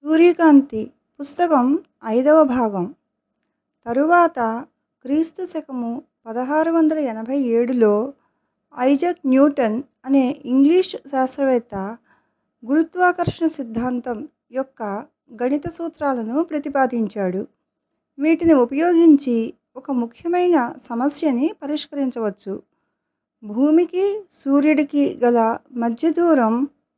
సూర్యకాంతి పుస్తకం ఐదవ భాగం తరువాత క్రీస్తు శకము పదహారు వందల ఎనభై ఏడులో ఐజాక్ న్యూటన్ అనే ఇంగ్లీష్ శాస్త్రవేత్త గురుత్వాకర్షణ సిద్ధాంతం యొక్క గణిత సూత్రాలను ప్రతిపాదించాడు వీటిని ఉపయోగించి ఒక ముఖ్యమైన సమస్యని పరిష్కరించవచ్చు భూమికి సూర్యుడికి గల మధ్య దూరం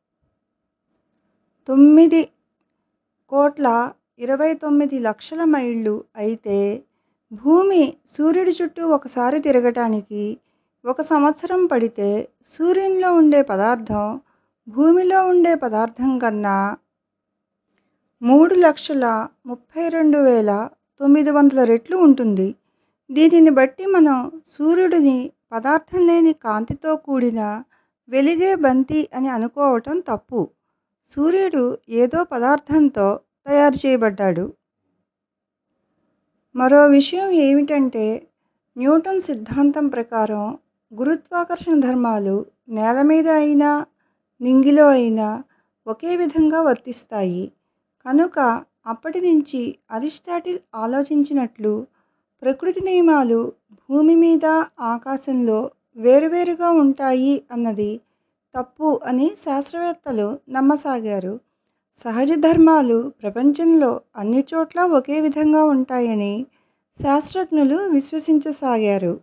తొమ్మిది కోట్ల ఇరవై తొమ్మిది లక్షల మైళ్ళు అయితే భూమి సూర్యుడి చుట్టూ ఒకసారి తిరగటానికి ఒక సంవత్సరం పడితే సూర్యునిలో ఉండే పదార్థం భూమిలో ఉండే పదార్థం కన్నా మూడు లక్షల ముప్పై రెండు వేల తొమ్మిది వందల రెట్లు ఉంటుంది దీనిని బట్టి మనం సూర్యుడిని పదార్థం లేని కాంతితో కూడిన వెలిగే బంతి అని అనుకోవటం తప్పు సూర్యుడు ఏదో పదార్థంతో తయారు చేయబడ్డాడు మరో విషయం ఏమిటంటే న్యూటన్ సిద్ధాంతం ప్రకారం గురుత్వాకర్షణ ధర్మాలు నేల మీద అయినా నింగిలో అయినా ఒకే విధంగా వర్తిస్తాయి కనుక అప్పటి నుంచి అరిస్టాటిల్ ఆలోచించినట్లు ప్రకృతి నియమాలు భూమి మీద ఆకాశంలో వేరువేరుగా ఉంటాయి అన్నది తప్పు అని శాస్త్రవేత్తలు నమ్మసాగారు సహజ ధర్మాలు ప్రపంచంలో అన్ని చోట్ల ఒకే విధంగా ఉంటాయని శాస్త్రజ్ఞులు విశ్వసించసాగారు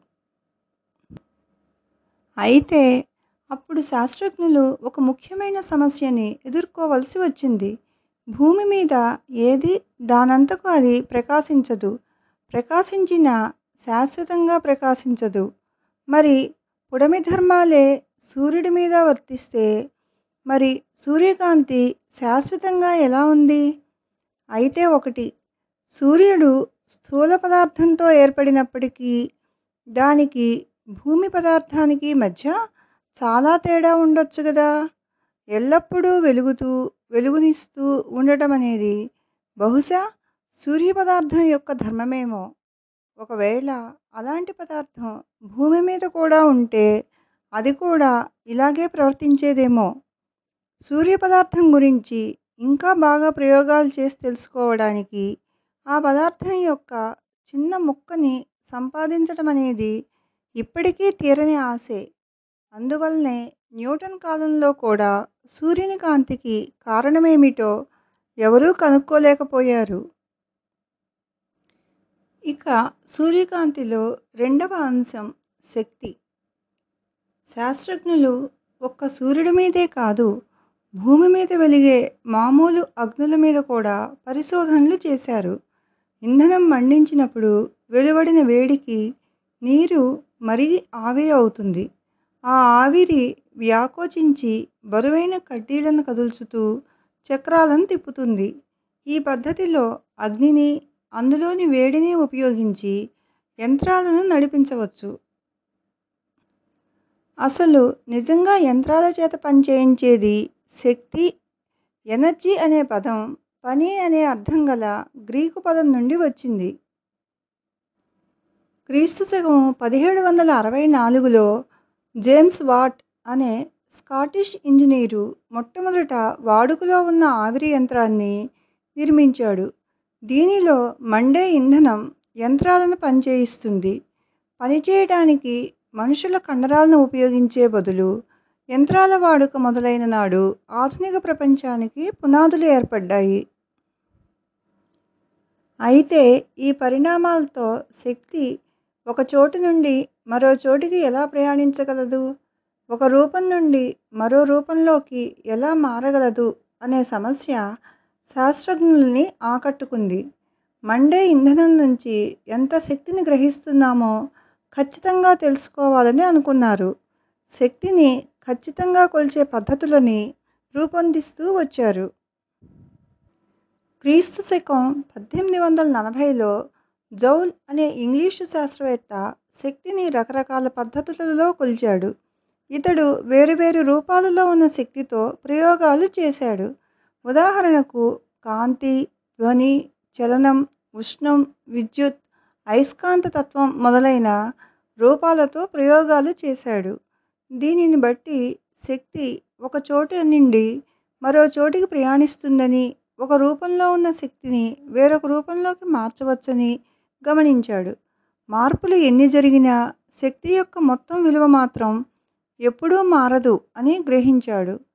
అయితే అప్పుడు శాస్త్రజ్ఞులు ఒక ముఖ్యమైన సమస్యని ఎదుర్కోవలసి వచ్చింది భూమి మీద ఏది దానంతకు అది ప్రకాశించదు ప్రకాశించినా శాశ్వతంగా ప్రకాశించదు మరి పుడమి ధర్మాలే సూర్యుడి మీద వర్తిస్తే మరి సూర్యకాంతి శాశ్వతంగా ఎలా ఉంది అయితే ఒకటి సూర్యుడు స్థూల పదార్థంతో ఏర్పడినప్పటికీ దానికి భూమి పదార్థానికి మధ్య చాలా తేడా ఉండొచ్చు కదా ఎల్లప్పుడూ వెలుగుతూ వెలుగునిస్తూ ఉండటం అనేది బహుశా సూర్య పదార్థం యొక్క ధర్మమేమో ఒకవేళ అలాంటి పదార్థం భూమి మీద కూడా ఉంటే అది కూడా ఇలాగే ప్రవర్తించేదేమో సూర్య పదార్థం గురించి ఇంకా బాగా ప్రయోగాలు చేసి తెలుసుకోవడానికి ఆ పదార్థం యొక్క చిన్న ముక్కని సంపాదించటం అనేది ఇప్పటికీ తీరని ఆశే అందువల్లనే న్యూటన్ కాలంలో కూడా సూర్యుని కాంతికి కారణమేమిటో ఎవరూ కనుక్కోలేకపోయారు ఇక సూర్యకాంతిలో రెండవ అంశం శక్తి శాస్త్రజ్ఞులు ఒక్క సూర్యుడి మీదే కాదు భూమి మీద వెలిగే మామూలు అగ్నుల మీద కూడా పరిశోధనలు చేశారు ఇంధనం మండించినప్పుడు వెలువడిన వేడికి నీరు మరిగి ఆవిరి అవుతుంది ఆ ఆవిరి వ్యాకోచించి బరువైన కడ్డీలను కదుల్చుతూ చక్రాలను తిప్పుతుంది ఈ పద్ధతిలో అగ్నిని అందులోని వేడిని ఉపయోగించి యంత్రాలను నడిపించవచ్చు అసలు నిజంగా యంత్రాల చేత పనిచేయించేది శక్తి ఎనర్జీ అనే పదం పని అనే అర్థం గల గ్రీకు పదం నుండి వచ్చింది క్రీస్తు శకం పదిహేడు వందల అరవై నాలుగులో జేమ్స్ వాట్ అనే స్కాటిష్ ఇంజనీరు మొట్టమొదట వాడుకలో ఉన్న ఆవిరి యంత్రాన్ని నిర్మించాడు దీనిలో మండే ఇంధనం యంత్రాలను పనిచేయిస్తుంది పనిచేయడానికి మనుషుల కండరాలను ఉపయోగించే బదులు యంత్రాల వాడుక మొదలైన నాడు ఆధునిక ప్రపంచానికి పునాదులు ఏర్పడ్డాయి అయితే ఈ పరిణామాలతో శక్తి ఒక చోటు నుండి మరో చోటికి ఎలా ప్రయాణించగలదు ఒక రూపం నుండి మరో రూపంలోకి ఎలా మారగలదు అనే సమస్య శాస్త్రజ్ఞుల్ని ఆకట్టుకుంది మండే ఇంధనం నుంచి ఎంత శక్తిని గ్రహిస్తున్నామో ఖచ్చితంగా తెలుసుకోవాలని అనుకున్నారు శక్తిని ఖచ్చితంగా కొలిచే పద్ధతులని రూపొందిస్తూ వచ్చారు క్రీస్తు శకం పద్దెనిమిది వందల నలభైలో జౌల్ అనే ఇంగ్లీషు శాస్త్రవేత్త శక్తిని రకరకాల పద్ధతులలో కొలిచాడు ఇతడు వేరువేరు రూపాలలో ఉన్న శక్తితో ప్రయోగాలు చేశాడు ఉదాహరణకు కాంతి ధ్వని చలనం ఉష్ణం విద్యుత్ అయస్కాంత తత్వం మొదలైన రూపాలతో ప్రయోగాలు చేశాడు దీనిని బట్టి శక్తి ఒక చోటు నుండి మరో చోటికి ప్రయాణిస్తుందని ఒక రూపంలో ఉన్న శక్తిని వేరొక రూపంలోకి మార్చవచ్చని గమనించాడు మార్పులు ఎన్ని జరిగినా శక్తి యొక్క మొత్తం విలువ మాత్రం ఎప్పుడూ మారదు అని గ్రహించాడు